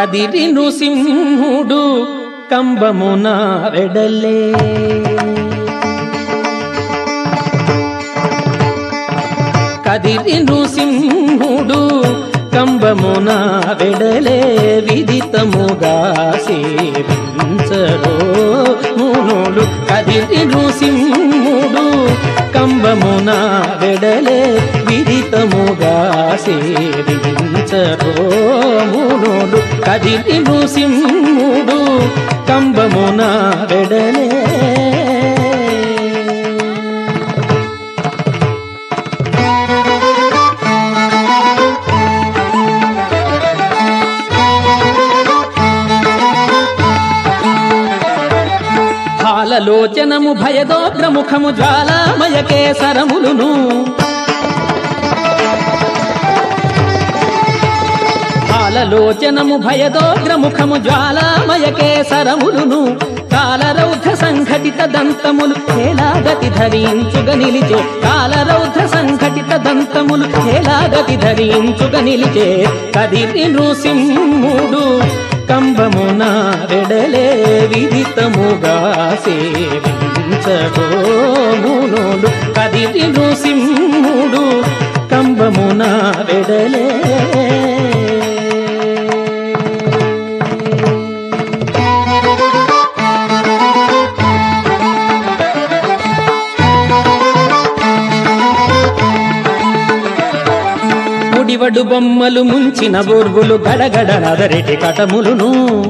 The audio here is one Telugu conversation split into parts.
కదిరి నృసింహుడు కంబమున వెడలే కదిరి నృసింహుడు కంబమున వెడలే విదితముగా సేవించరో మునుడు కదిరి నృసింహుడు కంబమున వెడలే విదితముగా సేవించరో మునుడు కదిరి నృసింహుడు కంబమున వెడలే హాలలోచనము భయదోగ్రముఖము జ్వాలామయ కేసరములును హాలలోచనము భయదోగ్రముఖము జ్వాలామయ కేసరములును కాలరౌధ సంఘటిత దంతములు హేలాగతి ధరించుగ నిలిచే కాలరౌధ సంఘటిత దంతములు హేలాగతి ధరించుగ నిలిచే కదిరి నృసింహుడు కంబమున వెడలే విదితముగా సేవించడో మునుడు కదిరి నృసింహుడు కంబమున వెడలే ముడివడు బొమ్మలు ముంచిన బోర్గులు గడగడ నదరెటి కటములును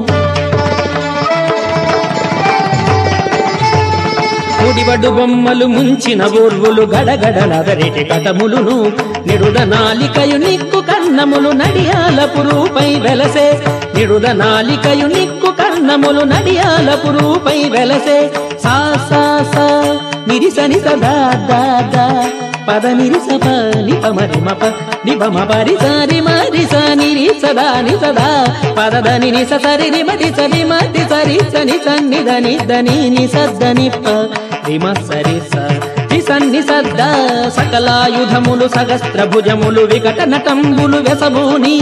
ముడివడు బొమ్మలు ముంచిన బోర్గులు గడగడ నదరెటి కటములును నిడుద నాలికయు నిక్కు కన్నములు నడియాల పురుపై వెలసే నిడుద నాలికయు నిక్కు కన్నములు నడియాల పురుపై వెలసే సా సా సా నిరిసని సదా దా దా పద నిరిస ప నిప మరి మప నిప మ పరి సరి మరి స నిరి సదా ని సదా పద దని ని స సరి రి మది సరి మది సరి సని సన్ని దని దని ని సద్దని ప రిమ సరి స ని సన్ని సద్ద సకలాయుధములు సహస్ర భుజములు వికట నటంబులు వెసభూని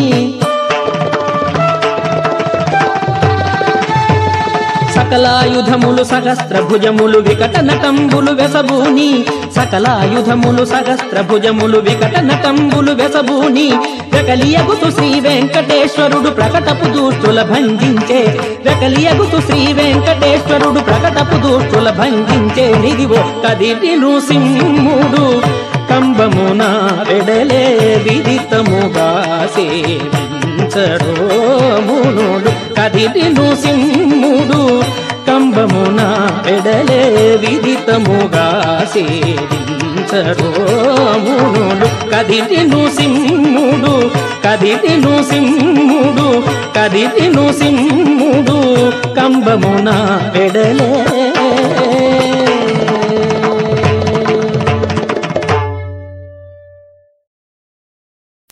సకలాయుధములు సహస్ర భుజములు వికట నటంబులు వెసభూని సకలాయుధములు సహస్ర భుజములు వికట నటంబులు వెసభూని వెకలియగుతు శ్రీ వెంకటేశ్వరుడు ప్రకటపు దూష్టుల భంజించే వెకలియగుతు శ్రీ వెంకటేశ్వరుడు ప్రకటపు దూష్టుల భంజించే నిదివో కదిరి నృసింహుడు కంబమున వెడలే విదితముగా సేవించడో మునుడు కదిరి నృసింహుడు కంబమున వెడలే విదితముగా సేవించడో మునుడు కదిరి నృసింహుడు కదిరి నృసింహుడు కదిరి నృసింహుడు కంబమున వెడలే